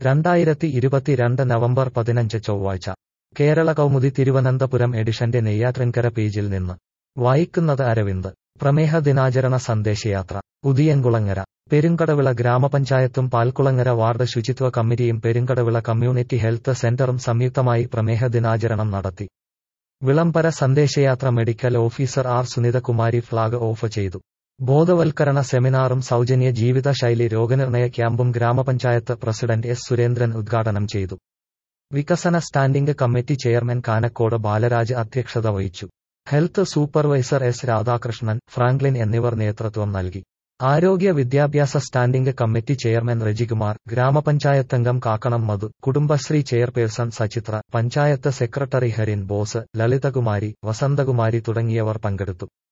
രണ്ടായിരത്തി ഇരുപത്തിരണ്ട് നവംബർ പതിനഞ്ച് ചൊവ്വാഴ്ച കേരള കൗമുദി തിരുവനന്തപുരം എഡിഷന്റെ നെയ്യാറ്റിൻകര പേജിൽ നിന്ന് വായിക്കുന്നത് അരവിന്ദ് പ്രമേഹ ദിനാചരണ സന്ദേശയാത്ര ഉദിയൻകുളങ്ങര പെരുങ്കടവിള ഗ്രാമപഞ്ചായത്തും പാൽക്കുളങ്ങര വാർഡ് ശുചിത്വ കമ്മിറ്റിയും പെരുങ്കടവിള കമ്മ്യൂണിറ്റി ഹെൽത്ത് സെന്ററും സംയുക്തമായി പ്രമേഹ ദിനാചരണം നടത്തി വിളംബര സന്ദേശയാത്ര medical officer R Sunithakumari flag off ചെയ്തു ബോധവൽക്കരണ സെമിനാറും സൗജന്യ ജീവിതശൈലി രോഗനിർണയ ക്യാമ്പും ഗ്രാമപഞ്ചായത്ത് പ്രസിഡന്റ് എസ് സുരേന്ദ്രൻ ഉദ്ഘാടനം ചെയ്തു വികസന standing committee chairman Kanakkode Balaraj അധ്യക്ഷത വഹിച്ചു health supervisor S Radhakrishnan Franklin എന്നിവർ നേതൃത്വം നൽകി ആരോഗ്യ വിദ്യാഭ്യാസ സ്റ്റാൻഡിംഗ് കമ്മിറ്റി ചെയർമാൻ റജികുമാർ ഗ്രാമപഞ്ചായത്തംഗം കാക്കണം മധു കുടുംബശ്രീ ചെയർപേഴ്സൺ സചിത്ര പഞ്ചായത്ത് സെക്രട്ടറി ഹരിൻ ബോസ് ലളിതകുമാരി വസന്തകുമാരി തുടങ്ങിയവർ പങ്കെടുത്തു